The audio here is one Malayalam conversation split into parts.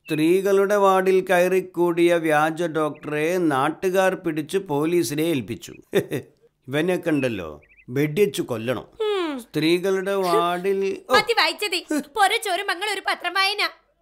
സ്ത്രീകളുടെ വാർഡിൽ കയറിക്കൂടിയ വ്യാജ ഡോക്ടറെ നാട്ടുകാർ പിടിച്ച് പോലീസിനെ ഏൽപ്പിച്ചു ഇവനെ കണ്ടല്ലോ വെടിച്ചു കൊല്ലണം സ്ത്രീകളുടെ വാർഡിൽ ഓ, മതി വായിച്ചതി പൊര ചോരുമങ്ങൾ ഒരു പത്രം വായന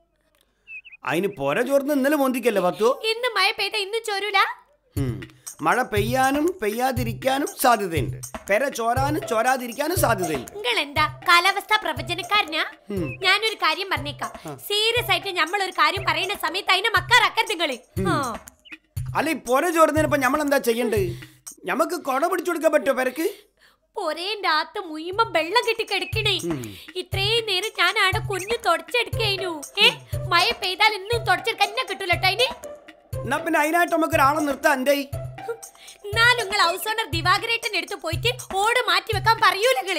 അതിന് പൊര ചോർന്ന് ഇന്നലെ മോന്തിക്കല്ലേ പത്തോ ഇന്ന് മഴ പെയ്ത ഇന്ന് ചോരൂല ഉം. മഴ പെയ്യാനും പെയ്യാതിരിക്കാനും സാധ്യതയുണ്ട് പെര ചോരാനും ചോരാതിരിക്കാനും സാധ്യതയുണ്ട് നിങ്ങൾ എന്താ കാലാവസ്ഥ പ്രവചനക്കാരനാ ഞാനൊരു കാര്യം പറഞ്ഞേക്കാം സീരിയസ് ആയിട്ട് നമ്മൾ ഒരു കാര്യം പറയുന്ന സമയത്ത് അതിനെ മക്കാറാക്കാൻ നിങ്ങള് ആ. അല്ല ഈ പൊര ചോർന്നതിനിപ്പോ നമ്മൾ എന്താ ചെയ്യണ്ടേ നമുക്ക് കൊട പിടിച്ചു കൊടുക്കാൻ പറ്റുമോ പെരക്ക് പൊരേന്റെ അകത്ത് മുയുമ്പം വെള്ളം കെട്ടി കിടക്കണേ ഇത്രയും നേരം ഞാൻ ആടെ കുഞ്ഞു തുടച്ചെടുക്കേനു ഏ മഴ പെയ്താൽ ഇന്നും തുടച്ചെടുക്കാൻ എന്നെ കിട്ടൂല ട്ടോ അതിന് എന്നാ പിന്നെ അതിനായിട്ട് നമുക്ക് ഒരാളെ നിർത്താം എന്തേ എന്നാലും നിങ്ങൾ ഹൗസ് ഓണർ ദിവാകരേട്ടൻ എടുത്ത് പോയിട്ട് ഓട് മാറ്റി വെക്കാൻ പറയൂല നിങ്ങള്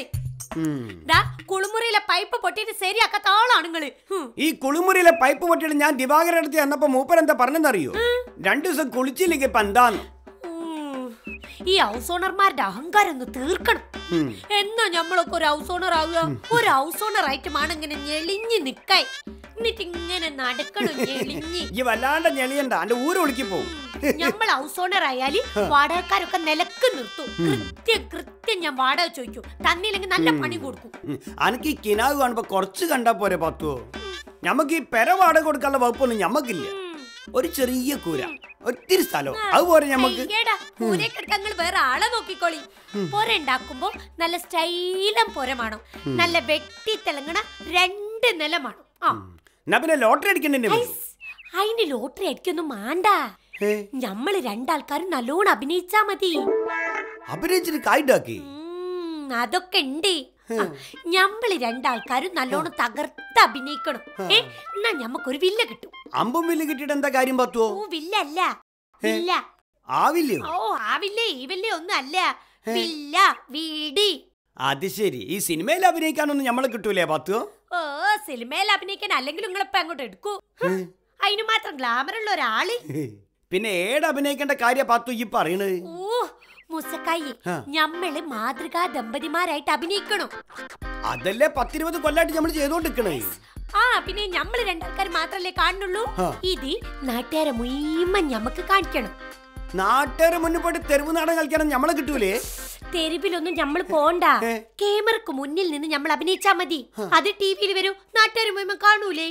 ദാ കുളിമുറിയിലെ പൈപ്പ് പൊട്ടിയിട്ട് ശരിയാക്കാത്ത ആളാണ് നിങ്ങള് ഹും. ഈ കുളിമുറിയിലെ പൈപ്പ് പൊട്ടിയിട്ട് ഞാൻ ദിവാകരൻ അടുത്ത് ചെന്നപ്പോ മൂപ്പർ എന്താ പറഞ്ഞെന്നറിയോ രണ്ടു ദിവസം കുളിച്ചില്ലെങ്കിൽ ഇപ്പൊ എന്താന്ന് ഉം. ഈ ഹൗസ് ഓണർമാരുടെ അഹങ്കാരം ഒന്ന് തീർക്കണം എന്നാ നമ്മളൊക്കെ ഒരു ഹൗസ് ഓണർ ആവുക ഒരു ഹൗസ് ഓണർ ആയിട്ടുമാണ് ഇങ്ങനെ ഞെളിഞ്ഞ് നിക്കായി എന്നിട്ട് ഇങ്ങനെ നടക്കണം ഞെളിഞ്ഞ് ഈ വല്ലാണ്ട് ഞെളിയണ്ട എന്റെ ഊര് ഒളിക്കി പോവും നമ്മൾ ഹൗസ് ഓണർ ആയാല് വാടകക്കാരൊക്കെ നിലക്ക് നിർത്തും കൃത്യം കൃത്യം ഞാൻ വാടക ചോദിക്കും തന്നില്ലെങ്കിൽ നല്ല പണി കൊടുക്കും ഉം. അനക്ക് ഈ കിനാവ് കാണുമ്പോ കുറച്ച് കണ്ടാ പോരെ പത്തുവോ ഞമ്മക്ക് ഈ പെര വാടക കൊടുക്കാനുള്ള വകുപ്പൊന്നും ഞമ്മക്കില്ല ഒരു ചെറിയ കൂര ഒത്തിരി സ്ഥലവും അതുപോലെ ഞമ്മക്ക് അയ്യടാ, പൂരെ കിടക്കാൻ ഇങ്ങള് വേറെ ആളെ നോക്കിക്കോളി പൊര ഉണ്ടാക്കുമ്പോ നല്ല സ്റ്റൈലം പൊര വേണം നല്ല വെട്ടി തിളങ്ങണ രണ്ട് നിലമാണ് ആ എന്നാ പിന്നെ ലോട്ടറി അടിക്കണ്ടേ വരും അതിന് ലോട്ടറി അടിക്കൊന്നും വേണ്ട ഏ, ഞമ്മള് രണ്ടാൾക്കാരും നല്ലോണം അഭിനയിച്ചാ മതി അഭിനയിച്ചിട്ട് കായിട്ടാക്കി ഉം, അതൊക്കെ ഉണ്ട് ആ, ഞമ്മള് രണ്ടാൾക്കാരും നല്ലോണം തകർത്ത് അഭിനയിക്കണം ഏ എന്നാ ഞമ്മക്കൊരു വില്ല കിട്ടും അമ്പും വില്ല് കിട്ടിയിട്ട് എന്താ കാര്യം പത്തുവോ ഓ വില്ല അല്ല വില്ല ആവില്ലയോ ഓ ആവില്ലേ ഈ വില്ലേ ഒന്നും അല്ല വില്ല വീടി അത് ശരി ഈ സിനിമയിൽ അഭിനയിക്കാനൊന്നും ഞമ്മളെ കിട്ടൂലേ പത്തുവോ ഓ സിനിമയിൽ അഭിനയിക്കാൻ അല്ലെങ്കിൽ നിങ്ങളിപ്പോ അങ്ങോട്ട് എടുക്കൂ ഹ്, അതിന് മാത്രം ഗ്ലാമർ ഉള്ള ഒരാള് പിന്നെ ഏട് അഭിനയിക്കേണ്ട കാര്യ പത്തു ഈ പറയണത് ഓ മുസക്കായി ആ. ഞമ്മള് മാതൃകാ ദമ്പതിമാരായിട്ട് അഭിനയിക്കണം അതല്ലേ പത്തിരുപത് കൊല്ലായിട്ട് നമ്മൾ ചെയ്തോണ്ടിരിക്കണേ ആ പിന്നെ ഞമ്മള് രണ്ടാൾക്കാർ മാത്രല്ലേ കാണുന്നുള്ളൂ ആ. ഇത് നാട്ടുകാരെ മുഴുവൻ ഞമ്മക്ക് കാണിക്കണം നാട്ടുകാരെ മുന്നിൽ പോയിട്ട് തെരുവ് നാടകം കളിക്കണം ഞമ്മളെ കിട്ടൂലേ തെരുവിലൊന്നും നമ്മൾ പോണ്ട ഏ. ക്യാമറക്ക് മുന്നിൽ നിന്ന് നമ്മൾ അഭിനയിച്ചാ മതി അത് ടി വിയിൽ വരും നാട്ടുകാർ മുഴുവൻ കാണൂലേ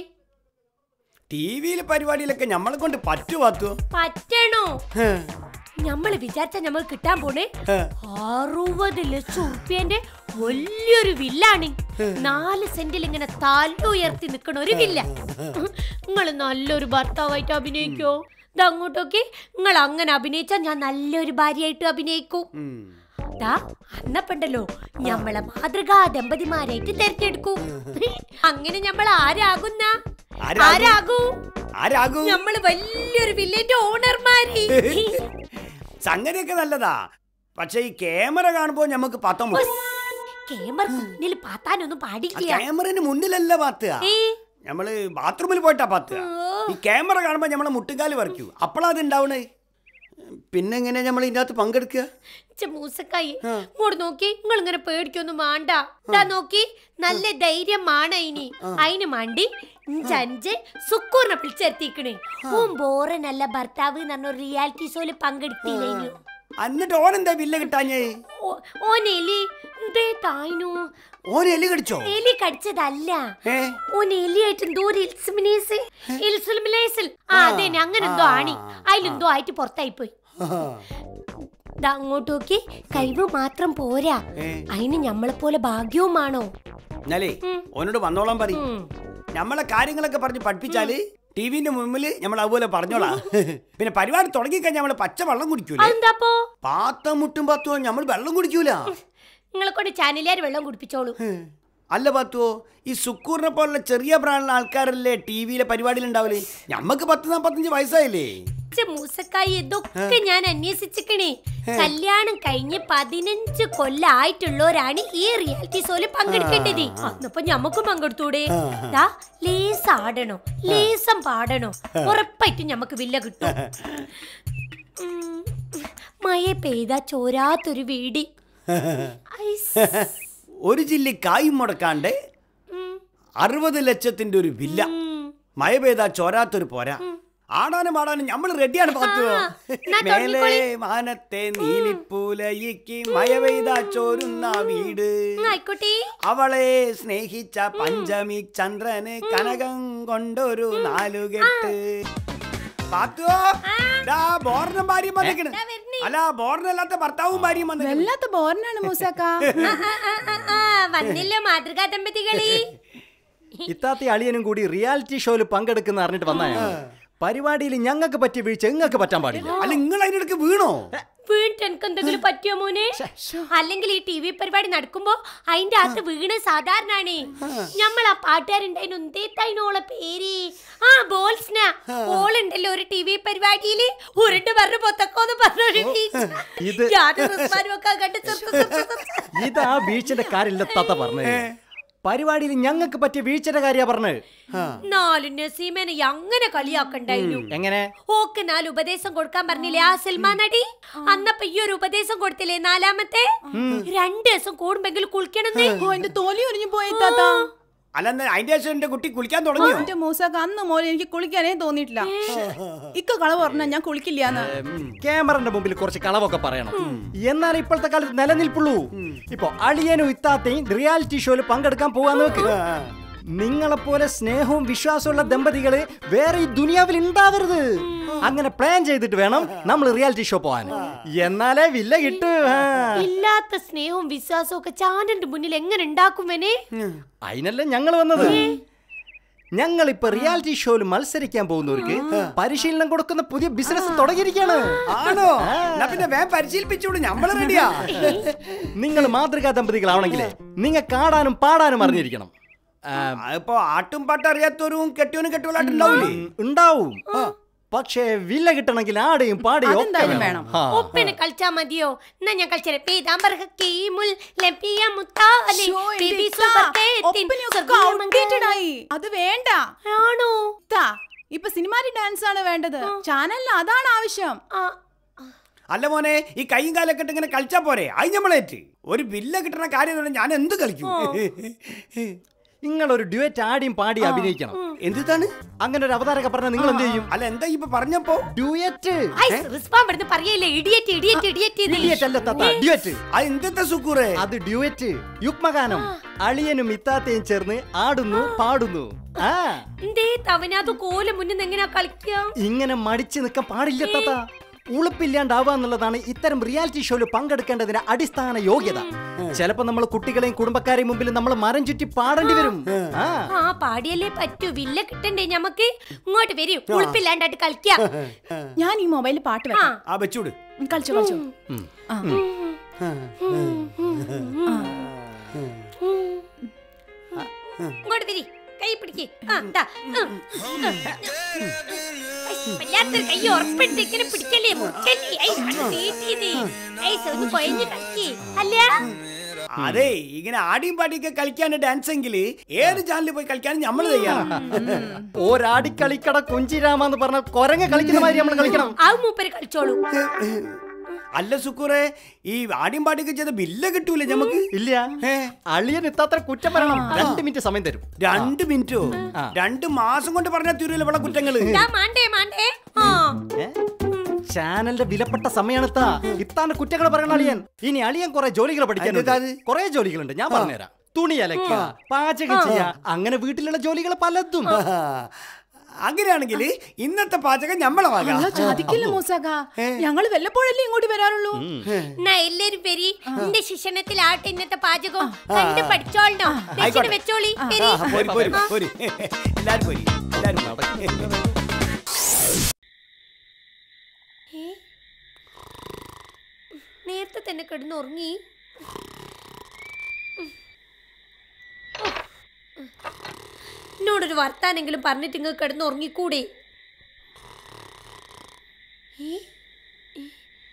ടി വിയിൽ പരിപാടിയിലൊക്കെ ഞമ്മളെ കൊണ്ട് പറ്റു പത്തു പറ്റണോ നമ്മള് വിചാരിച്ച നമ്മൾ കിട്ടാൻ പോണേ അറുപത് ലക്ഷം ഉറുപ്പ്യന്റെ വലിയൊരു വില്ലാണ് നാല് സെന്റിൽ ഇങ്ങനെ തല ഉയർത്തി നിക്കണ ഒരു വില്ല നിങ്ങൾ നല്ലൊരു ഭർത്താവായിട്ട് അഭിനയിക്കോ ഇതങ്ങോട്ടൊക്കെ നിങ്ങൾ അങ്ങനെ അഭിനയിച്ചാൽ ഞാൻ നല്ലൊരു ഭാര്യയായിട്ട് അഭിനയിക്കും ദാ അന്നപ്പണ്ടല്ലോ ഞമ്മളെ മാതൃകാ ദമ്പതിമാരായിട്ട് തെരഞ്ഞെടുക്കും അങ്ങനെ നമ്മൾ ആരാകുന്ന ആരാകും? ആരാകൂ ആരാകൂ നമ്മള് വലിയൊരു വില്ലേന്റെ ഓണർമാര് സംഗതിയൊക്കെ നല്ലതാ പക്ഷെ ഈ ക്യാമറ കാണുമ്പോ ഞമ്മക്ക് പത്തം ക്യാമറ മുന്നിൽ പാത്താനൊന്നും പാടില്ല ക്യാമറന് മുന്നിലല്ല പാത്തുക ഏ, നമ്മള് ബാത്റൂമിൽ പോയിട്ടാ പാത്തുക ഓ, ഈ ക്യാമറ കാണുമ്പോ നമ്മളെ മുട്ടുകാല് പറിക്കൂ അപ്പോഴാ അത് ഉണ്ടാവണേ പിന്നെ എങ്ങനെ നമ്മൾ ഇതിനകത്ത് പങ്കെടുക്കുക ഛെ, മൂസക്കായി ഇങ്ങോട്ട് നോക്കി നിങ്ങൾ ഇങ്ങനെ പേടിക്കൊന്നും വേണ്ട ദാ നോക്കി നല്ല ധൈര്യമാണ് ഇനി അതിന് മാണ്ടി ഇഞ്ചഞ്ച് സുക്കൂറിനെ വിളിച്ചെത്തിക്കണേ ഓൻ ബോറെ നല്ല ഭർത്താവ് എന്ന് പറഞ്ഞ റിയാലിറ്റി ഷോയില് പങ്കെടുത്തില്ലേ എന്നിട്ട് ഓൻ എന്താ ബില്ല് കിട്ടാഞ്ഞേ ഓൻ എലി എന്തേ തായിനു ഓൻ എലി കടിച്ചോ എലി കടിച്ചതല്ല ഏ ഓൻ എലിയായിട്ട് എന്തോ ഒരു ഇൽസുമിനേസ് ഇൽസുമിനേസിൽ ആ അതെ അങ്ങനെ എന്തോ ആണി അതിലെന്തോ ആയിട്ട് പുറത്തായി പോയി ദാ അങ്ങോട്ട് നോക്കി കഴിവ് മാത്രം പോരാ ഏ. അതിന് ഞമ്മളെ പോലെ ഭാഗ്യവുമാണോ എന്നാലേ ഓനോട് വന്നോളാൻ പറയും ഉം. നമ്മളെ കാര്യങ്ങളൊക്കെ പറഞ്ഞ് പഠിപ്പിച്ചാല് ടിവിന്റെ മുമ്പിൽ നമ്മൾ അതുപോലെ പറഞ്ഞോളാം പിന്നെ പരിപാടി തുടങ്ങിക്കഴിഞ്ഞാൽ നമ്മള് പച്ച വെള്ളം കുടിക്കൂലേ അതെന്താപ്പോ പാത്ത മുട്ടും പത്തുവോ നമ്മൾ വെള്ളം കുടിക്കൂല നിങ്ങളെ കൊണ്ട് ചാനലുകാർ വെള്ളം കുടിപ്പിച്ചോളൂ അല്ല പത്തുവോ ഈ സുക്കൂറിനെ പോലുള്ള ചെറിയ പ്രായമുള്ള ആൾക്കാരല്ലേ ടി വിയിലെ പരിപാടിയിൽ ഉണ്ടാവില്ലേ ഞമ്മക്ക് പത്ത് നാപ്പത്തഞ്ച് വയസ്സായില്ലേ ഛെ, മൂസക്കായി ഇതൊക്കെ ഞാൻ അന്വേഷിച്ചിക്കണേ കല്യാണം കഴിഞ്ഞ് പതിനഞ്ച് കൊല്ലായിട്ടുള്ളവരാണ് ഈ റിയാലിറ്റി ഷോയില് പങ്കെടുക്കേണ്ടത് അന്നപ്പോ ഞമ്മക്കും പങ്കെടുത്തൂടെ ദാ ലേസ് ആടണോ ലേസം പാടണോ ഉറപ്പായിട്ടും ഞമ്മക്ക് വില്ല കിട്ടും ഉം, മഴ പെയ്താ ചോരാത്തൊരു വീടി ഐസ്. ഒരു ജില്ലി കായും മുടക്കാണ്ട് ഉം, അറുപത് ലക്ഷത്തിന്റെ ഒരു വില്ല ഉം. മഴ പെയ്താ ചോരാത്തൊരു പോരാ ആടാനും ആടാനും നമ്മൾ റെഡിയാണ് പാത്തു എന്നാ മേലെ തുടങ്ങിക്കോളി. മാനത്തെ നീലിപ്പൂലയിക്ക് മഴ പെയ്താ ചോരുന്ന വീട് ഉം, ആയിക്കോട്ടെ അവളെ സ്നേഹിച്ച പഞ്ചമി ചന്ദ്രന് കനകം കൊണ്ടൊരു നാലുകെട്ട് പാത്തുവോ ദാ ബോർണും ഭാര്യയും വന്നിക്കണ് ദാ വരുന്നു. അല്ല ബോർണല്ലാത്ത ഭർത്താവും ഭാര്യയും വന്നിക്കണ് വല്ലാത്ത ബോറിനാണ് മൂസാക്ക ആ, ആ, ആ, ആ, വന്നില്ലോ മാതൃകാ ദമ്പതികളി ഇത്താത്തി അളിയനും കൂടി റിയാലിറ്റി ഷോയിൽ പങ്കെടുക്കുന്ന അറിഞ്ഞിട്ട് വന്ന പരിപാടിയിൽ ഞങ്ങൾക്ക് പറ്റിയ വീഴ്ച നിങ്ങൾക്ക് പറ്റാൻ പാടില്ല അല്ല നിങ്ങൾ അതിനിടയ്ക്ക് വീണോ വീണിട്ട് എനിക്ക് എന്തെങ്കിലും പറ്റിയോ മോനെ അല്ലെങ്കിൽ ഈ ടി വി പരിപാടി നടക്കുമ്പോ അതിന്റെ അകത്ത് വീണ് സാധാരണാണ് നമ്മൾ ആ പാട്ടുകാരുണ്ടായിരുന്നു എന്തേത്തായിനോളെ പേര് ആ ബോൾസ്ന ഓളുണ്ടല്ലോ ഒരു ടി വി പരിപാടിയില് ഉരുണ്ട് പറഞ്ഞു പൊത്തക്കോന്ന് പറഞ്ഞൊരു ഇത്- യാതൊരു റിസ്മാനും ഒക്കെ കണ്ട് ചെറുത്ത് ചെറുത്ത് ചെറുത്ത്. ഇത് ആ വീഴ്ചന്റെ കാര്യമില്ല തത്ത പറഞ്ഞത് പരിപാടിയിൽ ഞങ്ങൾക്ക് പറ്റിയ വീഴ്ചയുടെ കാര്യ പറഞ്ഞത് നാലു നസീമനെ അങ്ങനെ കളിയാക്കണ്ടായിരുന്നു എങ്ങനെ ഓക്ക് നാല് ഉപദേശം കൊടുക്കാൻ പറഞ്ഞില്ലേ ആ സിൽമ നടി അന്നപ്പോ ഈ ഒരു ഉപദേശം കൊടുത്തില്ലേ നാലാമത്തെ രണ്ടു ദിവസം കൂടുമ്പെങ്കിലും കുളിക്കണമെന്ന് ഓ എന്റെ തോലി ഒരിഞ്ഞു പോയി താത്ത അല്ല എന്നാ അതിന്റെ ശേഷം എന്റെ കുട്ടി കുളിക്കാൻ തുടങ്ങിയോ എന്റെ മൂസാക്ക അന്ന് മോലെ എനിക്ക് കുളിക്കാനേ തോന്നിയിട്ടില്ല ഇക്ക കളവ് പറഞ്ഞ ഞാൻ കുളിക്കില്ലാന്ന് ക്യാമറന്റെ മുമ്പിൽ കുറച്ച് കളവൊക്കെ പറയണം എന്നാൽ ഇപ്പോഴത്തെ കാലത്ത് നിലനിൽപ്പുള്ളൂ ഇപ്പൊ അളിയനും ഇത്താത്തയും റിയാലിറ്റി ഷോയിൽ പങ്കെടുക്കാൻ പോവാന്ന് വെക്ക് നിങ്ങളെപ്പോലെ സ്നേഹവും വിശ്വാസമുള്ള ദമ്പതികള് വേറെ ഈ ദുനിയാവിൽ ഉണ്ടാവരുത് അങ്ങനെ പ്ലാൻ ചെയ്തിട്ട് വേണം നമ്മൾ റിയാലിറ്റി ഷോ പോവാൻ എന്നാലേ വില്ല കിട്ടൂ ആ. ഇല്ലാത്ത സ്നേഹവും വിശ്വാസവും ഒക്കെ ചാനന്റെ മുന്നിൽ എങ്ങനെ ഉണ്ടാക്കുമെനെ അതിനല്ലേ ഞങ്ങൾ വന്നത് ഞങ്ങൾ ഇപ്പൊ റിയാലിറ്റി ഷോയിൽ മത്സരിക്കാൻ പോകുന്നവർക്ക് പരിശീലനം കൊടുക്കുന്ന പുതിയ ബിസിനസ് തുടങ്ങിയിരിക്കുകയാണ് ആണോ എന്നാ പിന്നെ വേഗം പരിശീലിപ്പിച്ചോളൂ നമ്മള് റെഡിയാ നിങ്ങൾ മാതൃകാ ദമ്പതികളാവണമെങ്കിൽ നിങ്ങൾക്ക് ആടാനും പാടാനും അറിഞ്ഞിരിക്കണം ആ, ഇപ്പൊ ആട്ടും പാട്ടും അറിയാത്തവരും കെട്ടിയവനും കെട്ടിയോളായിട്ടുണ്ടാവൂലേ ഉണ്ടാവും പക്ഷേ വില്ല കിട്ടണമെങ്കിൽ ആടെയും പാടിയും ഒക്കെ അതെന്തായാലും വേണം വേണം. ആ. ഒപ്പനെ കളിച്ചാ മതിയോ എന്നാ ഞാൻ കളിച്ചേ പീതാംബർഹ കീമുൽ ലഭിയ മുത്താലി ശ്ശോ, എന്റെ ബേബി ഇത്ത, സൂപ്പർ തേത്തിൻ ഒപ്പനയൊക്കെ സ്വർഗീയമംഗ- outdated ആയി. അത് വേണ്ട ആണോ താ ഇപ്പൊ സിനിമാരി ഡാൻസ് ആണ് വേണ്ടത് ചാനലിന് അതാണ് ആവശ്യം ആ, അല്ല മോനെ ഈ കൈയും കാലൊക്കെ ഇട്ട് ഇങ്ങനെ കളിച്ചാ പോരെ അത് നമ്മളേറ്റ് ഒരു ബില്ല് കിട്ടുന്ന കാര്യം എന്ന് പറഞ്ഞാൽ ഞാൻ എന്ത് കളിക്കും നിങ്ങളൊരു ഡ്യുവറ്റ് ആടിയും പാടി അഭിനയിക്കണം എന്താണ് അങ്ങനെ ഒരു അവതാരക പറഞ്ഞാൽ നിങ്ങൾ എന്ത് ചെയ്യും അല്ല എന്താ ഇപ്പൊ പറഞ്ഞപ്പോ ഡ്യുവറ്റ് ഐ, റിസ്വാൻ ഇവിടുന്ന് പറയല്ലേ ഇടിയറ്റ് ഇടിയറ്റ് ഇടിയറ്റ് ഇത്. ഡ്യുവറ്റ് അല്ല തത്ത ഡ്യുവറ്റ് അത് എന്തെത്താ സുക്കൂറേ അത് ഡ്യുവറ്റ് യുഗ്മഗാനം അളിയനും ഇത്താത്തയും ചേർന്ന് ആടുന്നു പാടുന്നു ആ എന്തേ തവനത് കോല മുന്നിൽ എങ്ങനെയാ കളിക്കുക ഇങ്ങനെ മടിച്ചു നിൽക്കാൻ പാടില്ല തത്ത ഉളുപ്പില്ലാണ്ടാവുക എന്നുള്ളതാണ് ഇത്തരം റിയാലിറ്റി ഷോയിൽ പങ്കെടുക്കേണ്ടതിന്റെ അടിസ്ഥാന യോഗ്യത ചിലപ്പോ നമ്മൾ കുട്ടികളെയും കുടുംബക്കാരെയും മുമ്പിൽ നമ്മൾ മരം ചുറ്റി പാടേണ്ടി വരും ആ ആ പാടിയല്ലേ പറ്റൂ വില്ല കിട്ടണ്ടേ ഞമ്മക്ക് ഇങ്ങോട്ട് വരൂ ഉളുപ്പില്ലാണ്ടായിട്ട് കളിക്കാം ഞാൻ ഈ മൊബൈലിൽ പാട്ട് ആ വെക്കാം ആ വെച്ചൂട് ഉം, കളിച്ചോ കളിച്ചോ ആ. ഇങ്ങോട്ട് വരി കൈ പിടിക്ക് ആ ദാ ഉം. ഐ, വല്ലാത്തൊരു കൈ ഉറപ്പിട്ട് ഇങ്ങനെ പിടിക്കല്ലേ മുറിക്കല്ലേ ഐ കണ്ണ് നീട്ടിയത് ഐ ഒന്ന് കൊയഞ്ഞ് കളിക്ക് അല്ല അതെ ഇങ്ങനെ ആടിയും പാടിയൊക്കെ കളിക്കാൻ ഡാൻസ് എങ്കിൽ ഏത് ചാനലിൽ പോയി കളിക്കാനും നമ്മൾ തയ്യാറാ ഒരാടിക്കളിക്കട കുഞ്ചിരാമെന്ന് പറഞ്ഞ കൊരങ്ങ കളിക്കുന്ന മാതിരി നമ്മൾ കളിക്കണം ആ മൂപ്പര് കളിച്ചോളൂ അല്ല സുക്കൂറെ ഈ ആടിയും പാടിയൊക്കെ ചെയ്ത ബില്ല് കിട്ടൂലേ നമുക്ക് ഇല്ല ഏ? അളിയൻ ഇത്തത്ര കുറ്റം പറയണം രണ്ട് മിനിറ്റ് സമയം തരും രണ്ട് മിനിറ്റോ ആ. രണ്ട് മാസം കൊണ്ട് പറഞ്ഞാൽ തീരുമല്ലോ ഇവിടെ കുറ്റങ്ങള് ദാ മാണ്ടേ മാണ്ടേ ആ ഏ? ചാനലിന്റെ വിലപ്പെട്ട സമയമാണ് ഇത്താ ഇത്താന്റെ കുറ്റങ്ങൾ പറയണ അളിയൻ ഇനി അളിയൻ കുറെ ജോലികൾ പഠിക്കാനുണ്ട് അതെന്താ അത്? കുറെ ജോലികളുണ്ട് ഞാൻ പറഞ്ഞുതരാം തുണി അലക്കുക പാചകം ചെയ്യാ അങ്ങനെ വീട്ടിലുള്ള ജോലികൾ പലതും ആ. അങ്ങനെയാണെങ്കിൽ ഇന്നത്തെ പാചകം നമ്മളെ അല്ല വാങ്ങാം ചതിക്കില്ല മൂസാക്ക ഞങ്ങള് വല്ലപ്പോഴല്ലേ ഇങ്ങോട്ട് വരാറുള്ളൂ എന്നാ എല്ലാരും പെരി എന്റെ ശിക്ഷണത്തിൽ ആട്ടെ ഇന്നത്തെ പാചകം കണ്ട് പഠിച്ചോളണോ ദക്ഷിണ വെച്ചോളി പെരി ആ, പോര്, പോര്, പോര്. എല്ലാരും പോരി എല്ലാരും പോരി. നേരത്തെ തന്നെ കിടന്ന് ഉറങ്ങി എന്നോടൊരു വർത്താനെങ്കിലും പറഞ്ഞിട്ട് ഇങ്ങ് കിടന്ന് ഉറങ്ങിക്കൂടെ ഏ? ഏ?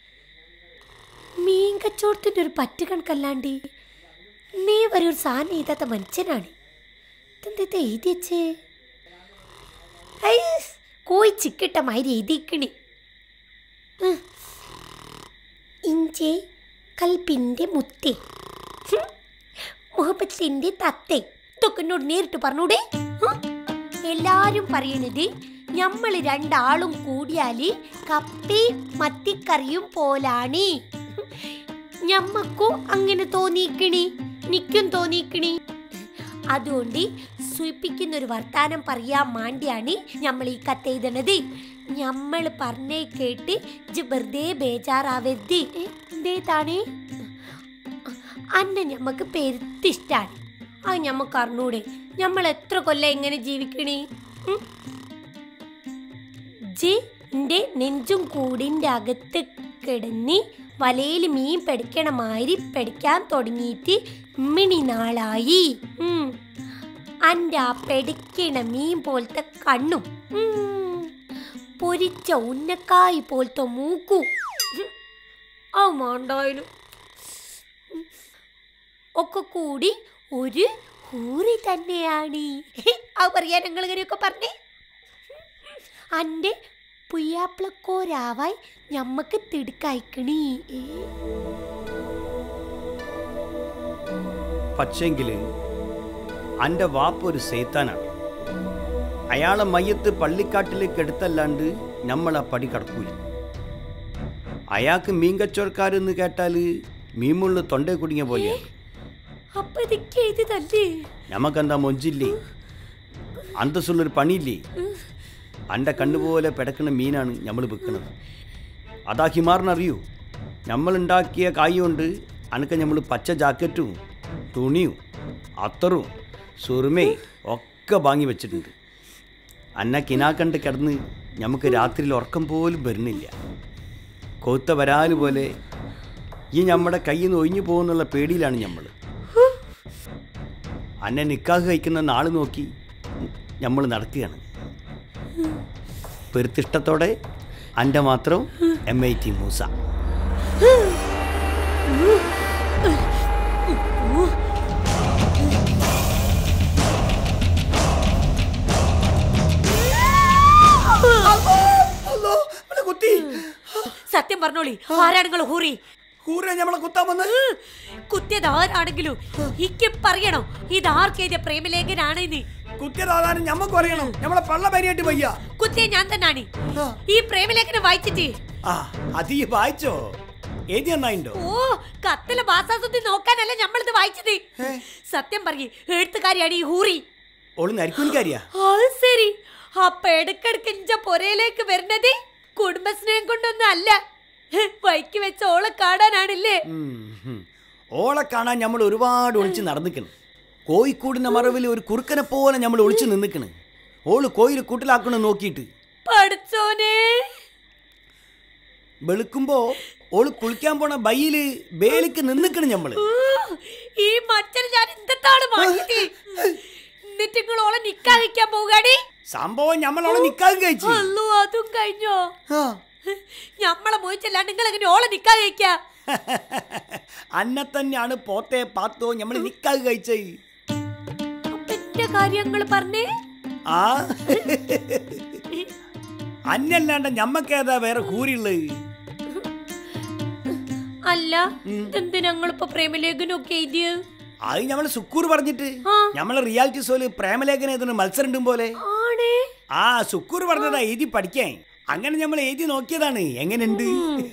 മീൻ കച്ചവടത്തിന്റെ ഒരു പറ്റ് കണക്കല്ലാണ്ട് നീ വരെ ഒരു സാധനം എഴുതാത്ത മനുഷ്യനാണ് ഇതെന്താ എഴുതി വെച്ചേ ഐ, കോയി ചിക്കിട്ട മാതിരി എഴുതിക്കണി ഇഞ്ചെ കൽപ്പിൻ്റെ മുത്തേ ഹും, മുഹബത്തിന്റെ തത്തേ ഇതൊക്കെ എന്നോട് നേരിട്ട് പറഞ്ഞൂടെ ഹ? എല്ലാരും പറയണത് ഞമ്മള് രണ്ടാളും കൂടിയാല് കപ്പി മത്തിക്കറിയും പോലാണ് ഞമ്മക്കും അങ്ങനെ തോന്നിക്കണി നിക്കും തോന്നിക്കണി അതുകൊണ്ട് സൂയിപ്പിക്കുന്ന ഒരു വർത്താനം പറയാൻ മാണ്ടിയാണ് നമ്മൾ ഈ കത്ത് എഴുതണത് നമ്മൾ പറഞ്ഞേ കേട്ട് ഇജ്ജ് വെറുതെ ബേജാറാവരുത് ഏ, എന്തേതാണ് അന്നെ ഞമ്മക്ക് പെരുത്തിഷ്ടാണ് അത് ഞമ്മക്ക് അറിഞ്ഞൂടെ നമ്മൾ എത്ര കൊല്ലം എങ്ങനെ ജീവിക്കണേ ഉം? ജി എൻ്റെ നെഞ്ചും കൂടിൻ്റെ അകത്ത് കിടന്ന് വലയിൽ മീൻ പെടിക്കണ മാതിരി പെടിക്കാൻ തുടങ്ങിയിട്ട് മിണി നാളായി ഉം. അൻ്റെ ആ പെടിക്കണ മീൻ പോലത്തെ കണ്ണും ഉം. പൊരിച്ച ഉന്നക്കായി പോലത്തെ മൂക്കും ഉം. ആ മാണ്ടായാലും ഒക്കെ കൂടി ഒരു ഹൂറി തന്നെയാണ് ആ പറയാൻ ഞങ്ങൾ ഇങ്ങനെയൊക്കെ പറഞ്ഞേ അന്റെ പുയ്യാപ്പിളക്കോരാവായി ഞമ്മക്ക് തിടുക്കയക്കണീ പക്ഷെങ്കില് അന്റെ വാപ്പ് ഒരു സേത്താനാണ് അയാളെ മയ്യത്ത് പള്ളിക്കാട്ടിലേക്ക് എടുത്തല്ലാണ്ട് നമ്മളെ പടി കടക്കൂല അയാൾക്ക് മീൻ കച്ചവടക്കാരെന്ന് കേട്ടാല് മീമുള്ള തൊണ്ടേ കുടുങ്ങിയ പോലെയാണ് അപ്പൊ ഇതൊക്കെ ഇത് തന്നെ നമുക്കെന്താ മൊഞ്ചില്ലേ അന്തസ്സുള്ളൊരു പണിയില്ലേ അൻ്റെ കണ്ണുപോലെ പിടക്കണ മീനാണ് നമ്മൾ വെക്കുന്നത് അതാ ഹിമാറിനറിയൂ നമ്മളുണ്ടാക്കിയ കായ് കൊണ്ട് അനക്ക് നമ്മൾ പച്ച ജാക്കറ്റും തുണിയും അത്തറും സുറുമയും ഒക്കെ വാങ്ങി വെച്ചിട്ടുണ്ട് അന്ന കിനാക്കണ്ട് കിടന്ന് നമുക്ക് രാത്രിയിൽ ഉറക്കം പോലും വരുന്നില്ല കൊത്ത വരാല് പോലെ ഈ നമ്മുടെ കയ്യിൽ നിന്ന് ഒഴിഞ്ഞു പോകുന്നുള്ള പേടിയിലാണ് നമ്മൾ അന്നെ നിക്കാഹ് കഴിക്കുന്ന നാൾ നോക്കി നമ്മൾ നടക്കുകയാണ് പെരുത്തിഷ്ടത്തോടെ അൻ്റെ മാത്രം എം ഐ ടി മൂസ കുത്തി സത്യം പറഞ്ഞോളി ആരാണ് നിങ്ങൾ ഹൂറി കൂറ നമ്മളെ കുത്താൻ വന്ന് കുത്തിയത് ആരാണെങ്കിലും ഇക്ക് പറയണം ഇത് ആർക്കെഴുതിയ പ്രേമലേഖനാണെന്ന് കുത്തിയതാകാനും ഞമ്മക്ക് അറിയണം നമ്മളെ പള്ള പരിയായിട്ട് വയ്യ കുത്തിയ ഞാൻ തന്നാണ് ഈ പ്രേമലേഖനം വായിച്ചിട്ട് ആ അത് ഈ വായിച്ചോ എഴുതി നന്നായിണ്ടോ ഓ കത്തിലെ ഭാഷാസുദ്ധി നോക്കാനല്ല നമ്മളിത് വായിച്ചത് സത്യം പറയേ എഴുത്തുകാരിയാണ് ഈ ഹൂറി ഓള് നരിക്കൂലിക്കാരിയാ അത് ശരി അപ്പൊ ഇടക്കിടക്ക് ഇഞ്ച പൊരയിലേക്ക് വരുന്നത് കുടുംബസ്നേഹം കൊണ്ടൊന്നും അല്ല വൈക്ക് വെച്ച ഓളെ കാണാനാണില്ലേ ഉം, ഉം. ഓളെ കാണാൻ നമ്മൾ ഒരുപാട് ഒളിച്ച് നടന്നിക്കണ് കോഴിക്കൂടിന്റെ മറവിൽ ഒരു കുറുക്കനെ പോലെ നമ്മൾ ഒളിച്ചു നിന്നിക്കണ് ഓള് കോയിൽ കൂട്ടിലാക്കണ നോക്കിയിട്ട് പഠിച്ചോനെ വെളുക്കുമ്പോ ഓള് കുളിക്കാൻ പോണ ബയ്യില് ബേലിക്ക് നിന്നിക്കണ് ഞമ്മള് ഊ, ഈ മച്ചന് ഞാൻ എന്താണ് വാങ്ങിയത് എന്നിട്ട് നിങ്ങൾ ഓളെ നിക്കാതിരിക്കാൻ പോകാടി സംഭവം ഞമ്മളോളെ നിക്കാതെ കഴിച്ചു അല്ലോ അതും കഴിഞ്ഞോ ഞമ്മളെ മോയിച്ചല്ലാണ്ട് നിങ്ങൾ എങ്ങനെ ഓളെ നിക്കാതിരിക്ക അന്നെ തന്നെയാണ് പോത്തെ പാത്തോ ഞമ്മള് നിക്കാതെ കഴിച്ചേ അപ്പൊ എന്റെ കാര്യങ്ങൾ പറഞ്ഞേ ആ അന്നല്ലാണ്ട് ഞമ്മക്കേതാ വേറെ കൂരിയുള്ളത് അല്ല എന്ത് ഞങ്ങളിപ്പോ പ്രേമലേഖനമൊക്കെ എഴുതിയത് അത് ഞമ്മള് സുക്കൂർ പറഞ്ഞിട്ട് ആ. ഞമ്മളെ റിയാലിറ്റി ഷോയില് പ്രേമലേഖനം ഏതൊരു മത്സരം ഉണ്ടും പോലെ ആണേ ആ സുക്കൂർ പറഞ്ഞതാ എഴുതി പഠിക്കാൻ അങ്ങനെ നമ്മൾ എഴുതി നോക്കിയതാണ് എങ്ങനെയുണ്ട്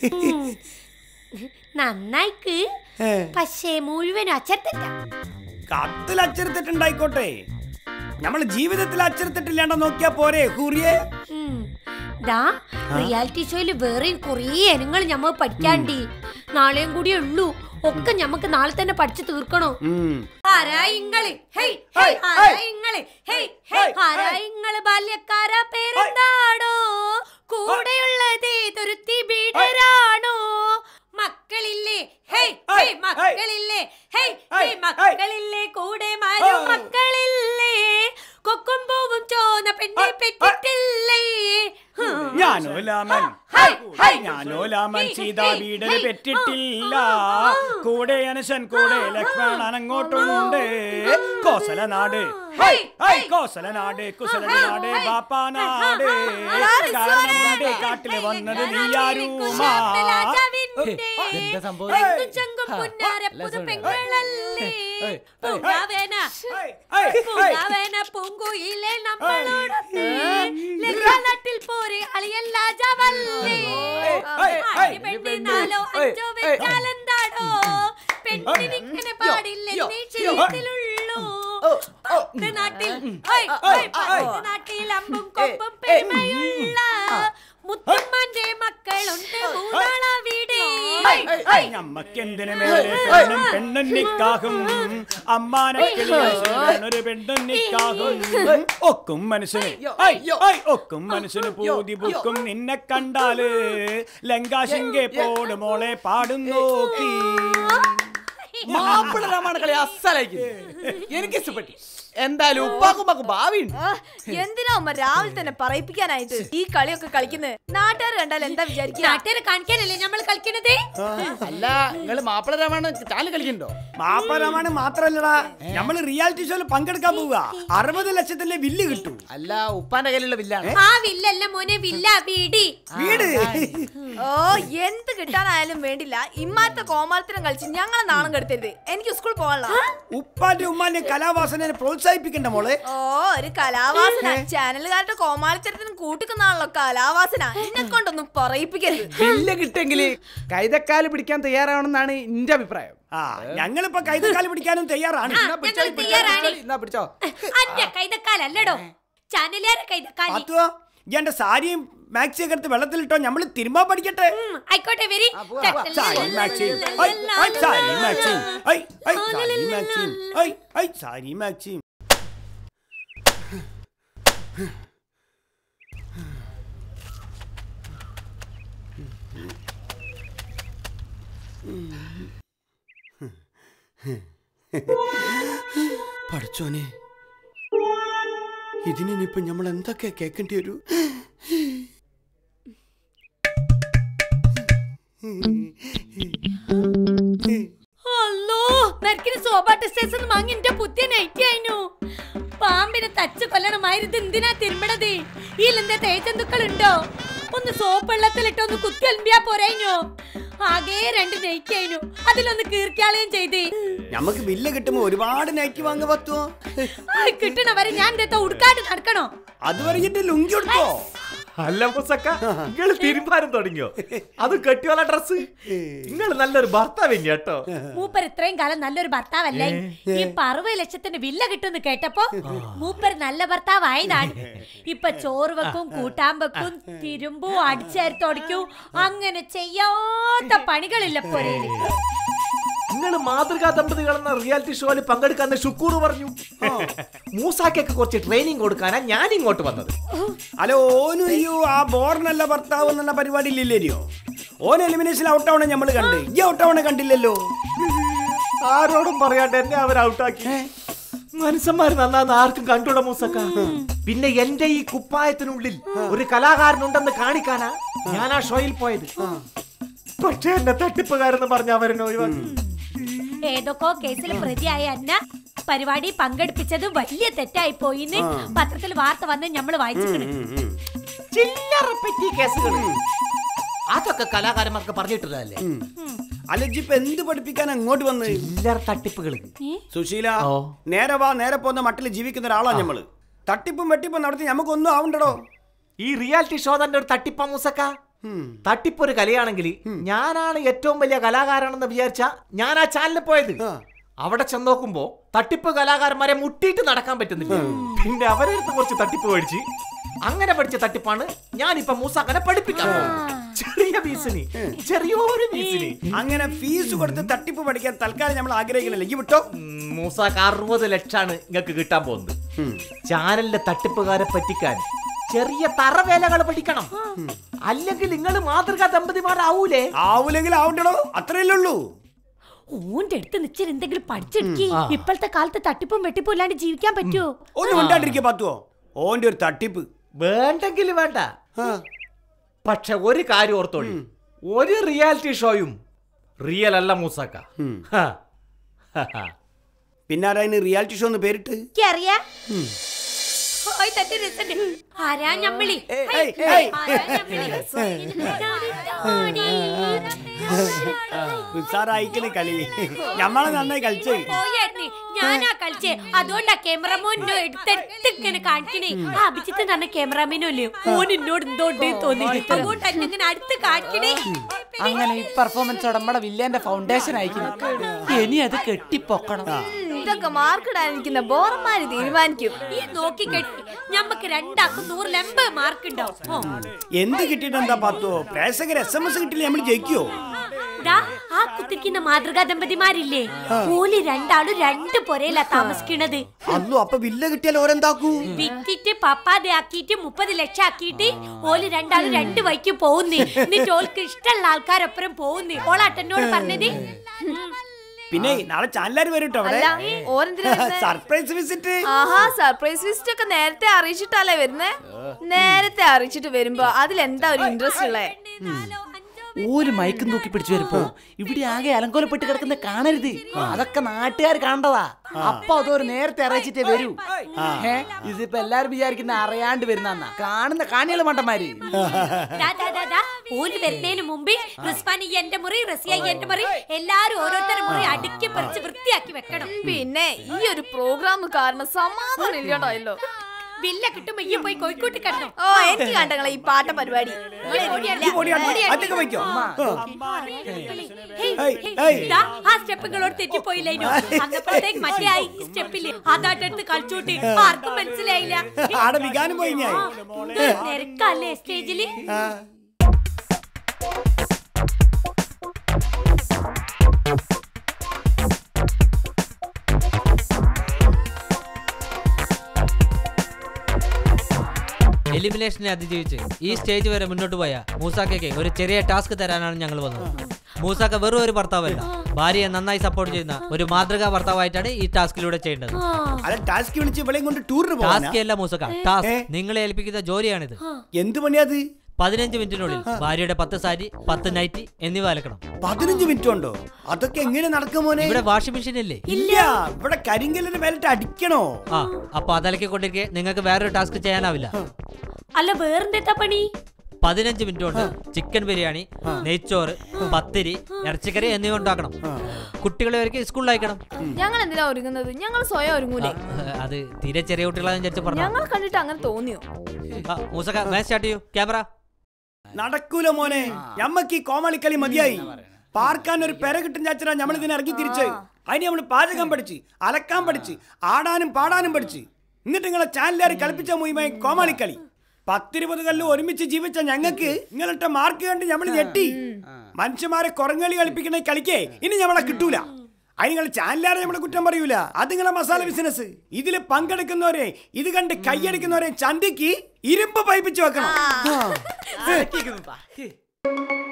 നന്നായിക്ക് ഏ, പക്ഷേ മുഴുവൻ അച്ചത്തില്ല കത്തിൽ അച്ചരത്തിട്ടുണ്ടായിക്കോട്ടെ നമ്മളെ ജീവിതത്തിൽ അച്ചരത്തിട്ടില്ലാണ്ട നോക്കിയാ പോരെ ഹൂറിയെ ദാ റിയാലിറ്റി ഷോയില് വേറെയും കുറേ ഇനങ്ങൾ ഞമ്മ പഠിക്കാണ്ടി നാളെയും കൂടിയേ ഉള്ളൂ ഒക്കെ ഞമ്മക്ക് നാളെ തന്നെ പഠിച്ചു തീർക്കണോ ഉം. ആരായിങ്ങള് ഹേയ് ഹേയ് ആരായിങ്ങള് ഹേയ് ഹേയ് ആരായിങ്ങള് ബാല്യക്കാര പേരെന്താടോ കൂടെയുള്ളത് തുരുത്തി ബീഡരാണോ മക്കളില്ലേ ഹേയ് ഹേയ് മക്കളില്ലേ ഹേയ് ഹേയ് മക്കളില്ലേ കൂടെ മാരോ മക്കളില്ലേ കൊക്കും പൂവും ചോന്ന പെണ്ണെ പെറ്റിട്ടില്ലേ ഞാനോ ലാമൻ ഹേയ്, ഹേയ്. ഞാനോ ലാമൻ ഹേയ്, സീതാ ഹേയ്, വീടിന് ഹേയ്. പെറ്റിട്ടില്ല ആ, ആ. കൂടെ അനുശൻ കൂടെ ലക്ഷ്മണൻ അങ്ങോട്ടുണ്ട് കോസല നാട് ഹേയ്, ഹേയ്. കോസല നാട് കുസല ഹേയ്, നാട് ഹേയ്. ബാപ്പാ നാട് ഹേയ്, ഹേയ്. കാരണം നാട് കാട്ടില് വന്നത് നീയാരൂമാ രാജാവിൻ എന്താ സംഭവം? തെങ്ങും ചങ്കും പുന്നാര അല്ല, പുതു sorry. പെങ്ങളല്ലേ ഏയ്, ഏയ്, പൂങ്കാവേന ഏയ്, ഏയ്, പൂങ്കാവേന പൂങ്കുയിലെ നമ്മളോടൊത്ത് ലക്ഷനാട്ടിൽ പോരെ അളിയല്ല ജവല്ലേ ആടി പെണ്ണി നാലോ അഞ്ചോ വെച്ചാലെന്താടോ പെണ്ണിനിങ്ങനെ പാടില്ലെന്നേ ചെയ്തിലുള്ളൂ പത്ത് നാട്ടിൽ ഓയ്, ഓയ്, പത്ത് നാട്ടിൽ അമ്പും കൊമ്പും പെരുമയുള്ള മുത്തമ്മാന്റെ മക്കളുണ്ട് മൂന്നാളവിടെ ഞമ്മക്കെന്തിനു മേലെ പെണ്ണും പെണ്ണുന്നിക്കാകും അമ്മാനൊരു പെണ്ണുന്നിക്കാകും ഒക്കും മനസ്സിന് ഐ, ഐ, ഒക്കും മനസ്സിന് പൂതി ബുക്കും നിന്നെ കണ്ടാല് ലങ്കാശിങ്കെ പോട് മോളെ പാടും നോക്കി മാപ്പിള രാമായണ കളി അസലായിരിക്കും എനിക്ക് ഇഷ്ടപ്പെട്ടു എന്തായാലും ഉപ്പാക്കും ഉപ്പാക്കും ഭാവിയുണ്ട് ആ, എന്തിനാ അമ്മ രാവിലെ തന്നെ പറയിപ്പിക്കാനായിട്ട് ഈ കളിയൊക്കെ കളിക്കുന്നത് നാട്ടുകാർ കണ്ടാൽ എന്താ വിചാരിക്കുക നാട്ടുകാരെ കാണിക്കാനല്ലേ നമ്മൾ കളിക്കണത് അല്ല നിങ്ങൾ മാപ്പിള രാമായണ ചാനൽ കളിക്കണ്ടോ മാപ്പരമാണ് മാത്രല്ലടാ നമ്മള് റിയാലിറ്റി ഷോയിൽ പങ്കെടുക്കാൻ പോവുക അറുപത് ലക്ഷത്തിന്റെ വില്ല് കിട്ടും അല്ല ഉപ്പാന്റെ കയ്യിലുള്ള വില്ലാണ് ആ വില്ലല്ല മോനെ വില്ല വീടി വീട് ഓ എന്ത് കിട്ടാനായാലും വേണ്ടില്ല ഇമ്മാത്ത കോമാളത്തിനും കളിച്ച് ഞങ്ങളെ നാണം കെടുത്തരുത് എനിക്ക് സ്കൂൾ പോകാനുള്ള ഉപ്പാന്റെ ഉമ്മാന്റെ കലാവാസനെ പ്രോത്സാഹിപ്പിക്കണ്ട മോളെ ഓ ഒരു കലാവാസന ചാനലുകാരുടെ കോമാളിത്തരത്തിനും കൂട്ടിക്കുന്നാണല്ലോ കലാവാസന എന്നെ കൊണ്ടൊന്നും പറയിപ്പിക്കരുത് വില്ല കിട്ടെങ്കിൽ കൈതക്കാല് പിടിക്കാൻ തയ്യാറാവണമെന്നാണ് എന്റെ അഭിപ്രായം ആ ഞങ്ങളിപ്പോ കൈതക്കാല് പിടിക്കാനും തയ്യാറാണ് ആ, എന്നാ പിടിച്ചോ, ഞങ്ങൾ പിടിച്ചോ, തയ്യാറാണ്. പിടിച്ചോ, എന്നാ പിടിച്ചോ അന്റെ കൈതക്കാലല്ലടോ ചാനലുകാരെ കൈതക്കാലി പാത്തുവോ ഈ എന്റെ സാരിയും മാക്സിയൊക്കെ എടുത്ത് വെള്ളത്തിലിട്ടോ നമ്മള് തിരുമ്പാൻ പഠിക്കട്ടെ ഉം, ആയിക്കോട്ടെ വരി പോവാ, പോവാ. സാരി മാക്സിയും ഐ, ഐ, സാരി മാക്സിയും ഐ, ഐ, സാരി മാക്സിയും ഐ, ഐ, സാരി മാക്സിയും പഠിച്ചോനെ ഇതിനിപ്പോ നമ്മൾ എന്തൊക്കെ കേൾക്കേണ്ടി വരൂ അല്ലോ നരക്കിന് സോബാട്ട് സ്റ്റേഷൻ വാങ്ങി എന്റെ പുതിയ നൈറ്റി ആയിനു പാമ്പിനെ തച്ച് കൊല്ലണമായിരുന്നു എന്തിനാ തിരുമ്പണത് ഇതിലെന്താ തേച്ചന്തുക്കളുണ്ടോ ഒന്ന് സോപ്പ് വെള്ളത്തിലിട്ട് ഒന്ന് കുത്തി അൽമ്പിയാ പോരായിനോ ആകെ രണ്ട് നൈറ്റി ആയിനു അതിലൊന്ന് കീർക്കാളുകയും ചെയ്ത് നമുക്ക് ബില്ല് കിട്ടുമ്പോ ഒരുപാട് നൈറ്റ് വാങ്ങ പറ്റുമോ ആ, കിട്ടണ വരെ ഞാൻ എന്താ ഉടുക്കാണ്ട് നടക്കണോ അത് പറഞ്ഞിട്ട് ലുങ്കി കൊടുക്കോ അല്ല മുസക്ക നിങ്ങൾ തിരുമാനം തുടങ്ങിയോ അത് കെട്ടിയോല ഡ്രസ് നിങ്ങൾ നല്ലൊരു ഭർത്താവിന് കേട്ടോ മൂപ്പർ ഇത്രയും കാലം നല്ലൊരു ഭർത്താവല്ലേ ഈ അറുപത് ലക്ഷത്തിന്റെ വില്ല കിട്ടുമെന്ന് കേട്ടപ്പോ മൂപ്പർ നല്ല ഭർത്താവായതാണ് ഇപ്പൊ ചോറ് വെക്കും കൂട്ടാൻ വെക്കും തിരുമ്പും അടിച്ചേർത്തൊടിക്കും അങ്ങനെ ചെയ്യാത്ത പണികളില്ല പൊരയില് നിങ്ങൾ മാതൃകാ ദമ്പതികൾ എന്ന റിയാലിറ്റി ഷോയിൽ പങ്കെടുക്കാന്ന് ഷുക്കൂർ പറഞ്ഞു മൂസാക്കൊക്കെ കുറച്ച് ട്രെയിനിങ് കൊടുക്കാനാ ഞാൻ ഇങ്ങോട്ട് വന്നത് അല്ല ഓനും അയ്യോ ആ ബോർണല്ല ഭർത്താവ് എന്നുള്ള പരിപാടി ഇല്ലല്ലോ ഓൻ എലിമിനേഷൻ ഔട്ടാവണ നമ്മൾ കണ്ട് ഈ ഔട്ടാവണ കണ്ടില്ലല്ലോ ആരോടും പറയാണ്ട് എന്നെ അവർ ഔട്ടാക്കി മനുഷ്യന്മാർ നന്നാന്ന് ആർക്കും കണ്ടുകൂടാ മൂസക്ക പിന്നെ എന്റെ ഈ കുപ്പായത്തിനുള്ളിൽ ഒരു കലാകാരനുണ്ടെന്ന് കാണിക്കാനാ ഞാൻ ആ ഷോയിൽ പോയത് പക്ഷെ എന്നെ തട്ടിപ്പുകാരെന്ന് പറഞ്ഞ അവരെന്നെ ഒഴിവാക്കി ഏതൊക്കെ കേസിൽ പ്രതിയായ അന്ന പരിപാടി പങ്കെടുപ്പിച്ചത് വലിയ തെറ്റായി പോയിന്ന് പത്രത്തിൽ വാർത്ത വന്ന് നമ്മൾ വായിച്ചിട്ടുണ്ട് ചില്ലറ പെറ്റി കേസുകൾ അതൊക്കെ കലാകാരന്മാർക്ക് പറഞ്ഞിട്ടുള്ളതല്ലേ അല്ല ഇജ്ജിപ്പോ എന്ത് പഠിപ്പിക്കാൻ അങ്ങോട്ട് വന്ന് ചില്ലറ തട്ടിപ്പുകൾ സുശീല ഓ. നേരെ വാ നേരെ പോകുന്ന മട്ടിൽ ജീവിക്കുന്ന ഒരാളാ നമ്മള് തട്ടിപ്പും വെട്ടിപ്പും നടത്തി നമുക്കൊന്നും ആവണ്ടടോ ഈ റിയാലിറ്റി ഷോ തന്നെ ഒരു തട്ടിപ്പാ മൂസക്ക തട്ടിപ്പ് ഒരു കലയാണെങ്കിൽ ഞാനാണ് ഏറ്റവും വലിയ കലാകാരനെന്ന് വിചാരിച്ച ഞാൻ ആ ചാനലിൽ പോയത് ആ. അവിടെ ചെന്ന് നോക്കുമ്പോ തട്ടിപ്പ് കലാകാരന്മാരെ മുട്ടിയിട്ട് നടക്കാൻ പറ്റുന്നില്ല പിന്നെ അവരെ അടുത്ത് കുറച്ച് തട്ടിപ്പ് പഠിച്ച് അങ്ങനെ പഠിച്ച തട്ടിപ്പാണ് ഞാനിപ്പൊ മൂസാക്കനെ പഠിപ്പിക്കാൻ പോകുന്നത്. ചെറിയ ഫീസിന് ചെറിയൊരു ഫീസിന് അങ്ങനെ ഫീസ് കൊടുത്ത് തട്ടിപ്പ് പഠിക്കാൻ തൽക്കാലം നമ്മൾ ആഗ്രഹിക്കുന്നില്ല ഈ വിട്ടോ ഉം, മൂസാക്ക് അറുപത് ലക്ഷാണ് നിങ്ങൾക്ക് കിട്ടാൻ പോകുന്നത് ചാനലിലെ തട്ടിപ്പുകാരെ പറ്റിക്കാൻ ചെറിയ തറവേലകൾ പഠിക്കണം അല്ലെങ്കിൽ നിങ്ങൾ മാതൃകാ ദമ്പതിമാരാവൂലേ ആവൂലെങ്കിൽ ആവണ്ടടോ അത്രയല്ലേ ഉള്ളൂ ഓന്റെ അടുത്ത് നിശ്ചയം എന്തെങ്കിലും പഠിച്ചെടുക്കി ഇപ്പോഴത്തെ കാലത്ത് തട്ടിപ്പും വെട്ടിപ്പും ഇല്ലാണ്ട് ജീവിക്കാൻ പറ്റുമോ ഒന്നും മിണ്ടാണ്ടിരിക്കുക പത്തുവോ ഓന്റെ ഒരു തട്ടിപ്പ് വേണ്ടെങ്കിൽ വേണ്ട പക്ഷെ ഒരു കാര്യം ഓർത്തോളി ഒരു റിയാലിറ്റി ഷോയും റിയൽ അല്ല മൂസാക്ക ഹ. ഹ, ഹ. പിന്നെ ആരാ അതിന് റിയാലിറ്റി ഷോ എന്ന് പേരിട്ട് എനിക്കറിയാ ഓയ് തട്ടി രസണ്ട്. ആരാ ഞമ്മളി ഏയ്, ഏയ്. ആരാ ഞമ്മളി? ഉസാറായിക്കണ് കളി ഞമ്മളെ നന്നായി കളിച്ചേ പോയായിരുന്നേ ഞാനാ കളിച്ചേ അതുകൊണ്ടാ ക്യാമറമോനോ എടുത്തെടുത്ത് ഇങ്ങനെ കാണിക്കണേ ആ അഭിജിത്ത് തന്നെ ക്യാമറാമേനോ അല്ലേ ഓൻ എന്നോട് എന്തോ ഉണ്ട് തോന്നി അതുകൊണ്ട് എന്നെ ഇങ്ങനെ അടുത്ത് കാണിക്കണേ അങ്ങനെ ഈ പെർഫോമൻസ് നമ്മുടെ വില്ലേന്റെ ഫൗണ്ടേഷൻ അയക്കുന്നു ഇനി അത് കെട്ടിപ്പൊക്കണം ഇതൊക്കെ മാർക്കിടാനിരിക്കുന്ന ബോറന്മാര് തീരുമാനിക്കും ഈ നോക്കി കെട്ടി ഞമ്മക്ക് രണ്ടാക്കും നൂറിൽ എൺപത് മാർക്ക് ഉണ്ടാവും ഓ. എന്ത് കിട്ടിയിട്ട് എന്താ പത്തോ പ്രേക്ഷകർ എസ് എം എസ് കിട്ടില്ല നമ്മൾ ജയിക്കോ ദാ, ആ കുത്തിരിക്കുന്ന മാതൃകാ ദമ്പതിമാരില്ലേ ഓല് രണ്ടാളും രണ്ട് പൊരയിലാ താമസിക്കണത് അല്ലോ അപ്പൊ വില്ല കിട്ടിയാൽ ഓരെന്താക്കൂ വിറ്റിട്ട് പപ്പാതെ ആക്കിയിട്ട് മുപ്പത് ലക്ഷം ആക്കിയിട്ട് ഓല് രണ്ടാളും രണ്ട് വൈക്ക് പോകുന്നേ എന്നിട്ട് ഓൾക്ക് ഇഷ്ടമുള്ള ആൾക്കാരൊപ്പരം പോകുന്നേ ഓളാട്ടനോട് പറഞ്ഞത് പിന്നെ നാളെ ചാനലാർ വരും കേട്ടോ അവിടെ അല്ല ഓരെന്തിനാ വരുന്നേ? സർപ്രൈസ് വിസിറ്റ് ആഹാ സർപ്രൈസ് വിസിറ്റ് ഒക്കെ നേരത്തെ അറിയിച്ചിട്ടല്ലേ വരുന്നേ നേരത്തെ അറിയിച്ചിട്ട് വരുമ്പോ അതിലെന്താ ഒരു ഇൻട്രസ്റ്റ് ഉള്ളേ ഒരു മയക്കും തൂക്കി പിടിച്ചു വരുമ്പോ ഇവിടെ ആകെ അലങ്കോലപ്പെട്ട് കിടക്കുന്ന കാണരുത് അതൊക്കെ നാട്ടുകാർ കാണണ്ടതാ അപ്പൊ അതൊരു നേരത്തെ അറിയിച്ചിട്ടേ വരൂ ഏ ഇതിപ്പോ എല്ലാരും വിചാരിക്കുന്ന അറിയാണ്ട് വരുന്ന കാണുന്ന കാണികള് മണ്ടന്മാര് ദാ, ദാ, ദാ, ദാ, ഓല് വരുന്നതിന് മുമ്പ് റിസ്വാൻ ഈ എന്റെ മുറി റസിയ ഈ എന്റെ മുറി എല്ലാരും ഓരോരുത്തരുടെ മുറി അടുക്കി പറിച്ച് വൃത്തിയാക്കി വെക്കണം പിന്നെ ഈ ഒരു പ്രോഗ്രാം കാരണം സമാധാനം ഇല്ലാണ്ടായല്ലോ വില്ല കിട്ടുമ്പോ ഈ പോയി കോഴിക്കോട്ട് കിടന്നു ഓ എനിക്ക് കണ്ടങ്ങളെ ഈ പാട്ട പരിപാടി ഈ പൊടി അതൊക്കെ വയ്ക്കോ ഹേയ്, ഹേയ്. ദാ, ആ സ്റ്റെപ്പുകളോട് തെറ്റിപ്പോയില്ലേനോ അന്നപ്പോഴത്തേക്ക് മറ്റേ ആ ഈ സ്റ്റെപ്പില് അതാട്ടെടുത്ത് കളിച്ചോട്ട് ആർക്കും മനസ്സിലായില്ല ആടെ വികാനം പോയി ഞാൻ ആ, ഇത് തിരക്കല്ലേ സ്റ്റേജില് എലിമിനേഷനെ അതിജീവിച്ച് ഈ സ്റ്റേജ് വരെ മുന്നോട്ട് പോയ മൂസാക്കയ്ക്ക് ഒരു ചെറിയ ടാസ്ക് തരാനാണ് ഞങ്ങൾ വന്നത് മൂസാക്ക വെറും ഒരു ഭർത്താവല്ല ഭാര്യയെ നന്നായി സപ്പോർട്ട് ചെയ്യുന്ന ഒരു മാതൃകാ ഭർത്താവായിട്ടാണ് ഈ ടാസ്കിലൂടെ ചെയ്യേണ്ടത് ആ, അല്ല ടാസ്ക് വിളിച്ച് ഇവളെയും കൊണ്ട് ടൂറിന് പോകാനാ ടാസ്ക് അല്ല മൂസക്ക ടാസ്ക് നിങ്ങളെ ഏൽപ്പിക്കുന്ന ജോലിയാണിത് എന്ത് പണിയാത് പതിനഞ്ച് മിനിറ്റിനുള്ളിൽ ഭാര്യയുടെ പത്ത് സാരി പത്ത് നൈറ്റി എന്നിവ അലക്കണം പതിനഞ്ച് മിനിറ്റ് ഉണ്ടോ അതൊക്കെ എങ്ങനെ നടക്കും മോനെ ഇവിടെ വാഷിംഗ് മെഷീൻ ഇല്ലേ ഇല്ല ഇവിടെ കരിങ്കല്ലിന് മേലിട്ട് അടിക്കണോ ആ അപ്പൊ അതലക്കിക്കൊണ്ടിരിക്കെ നിങ്ങൾക്ക് വേറൊരു ടാസ്ക് ചെയ്യാനാവില്ല അല്ല വേറെന്താ പണി പതിനഞ്ച് മിനിറ്റ് കൊണ്ട് ചിക്കൻ ബിരിയാണി നെയ്ച്ചോറ് പത്തിരി ഇറച്ചിക്കറി എന്നിവ ഉണ്ടാക്കണം കുട്ടികളെ വരയ്ക്ക് സ്കൂളിൽ അയക്കണം ഞങ്ങൾ എന്തിനാ ഒരുങ്ങുന്നത് ഞങ്ങൾ സ്വയം ഒരുങ്ങൂലേ അത് തീരെ ചെറിയ കുട്ടികളാണെന്ന് വിചാരിച്ചു പറഞ്ഞു ഞങ്ങൾ കണ്ടിട്ട് അങ്ങനെ തോന്നിയോ മൂസക്ക മാച്ച് സ്റ്റാർട്ട് ചെയ്യൂ ക്യാമറ നടക്കൂല മോനെ ഞമ്മക്ക് ഈ കോമാളിക്കളി മതിയായി പാർക്കാൻ ഒരു പെര കിട്ടും ചാച്ചരാ നമ്മൾ ഇതിനെ ഇറങ്ങി തിരിച്ച് അതിന് നമ്മൾ പാചകം പഠിച്ച് അലക്കാൻ പഠിച്ച് ആടാനും പാടാനും പഠിച്ച് എന്നിട്ട് നിങ്ങളെ ചാനലുകാർ കളിപ്പിച്ച മുഴുവൻ കോമാളിക്കളി പത്തിരുപത് കല്ല് ഒരുമിച്ച് ജീവിച്ച ഞങ്ങൾക്ക് നിങ്ങളിട്ട മാർക്ക് കണ്ട് നമ്മൾ ഞെട്ടി മനുഷ്യന്മാരെ കുറങ്ങളി കളിപ്പിക്കണ കളിക്കേ ഇനി ഞമ്മളെ കിട്ടൂല അതിന് നിങ്ങൾ ചാനലുകാരെ നമ്മളെ കുറ്റം പറയൂല അത് നിങ്ങളെ മസാല ബിസിനസ് ഇതിൽ പങ്കെടുക്കുന്നവരെ ഇത് കണ്ട് കൈയടിക്കുന്നവരെ ചന്തിക്ക് ഇരുമ്പ് പൈപ്പിച്ച് വെക്കണം ആ.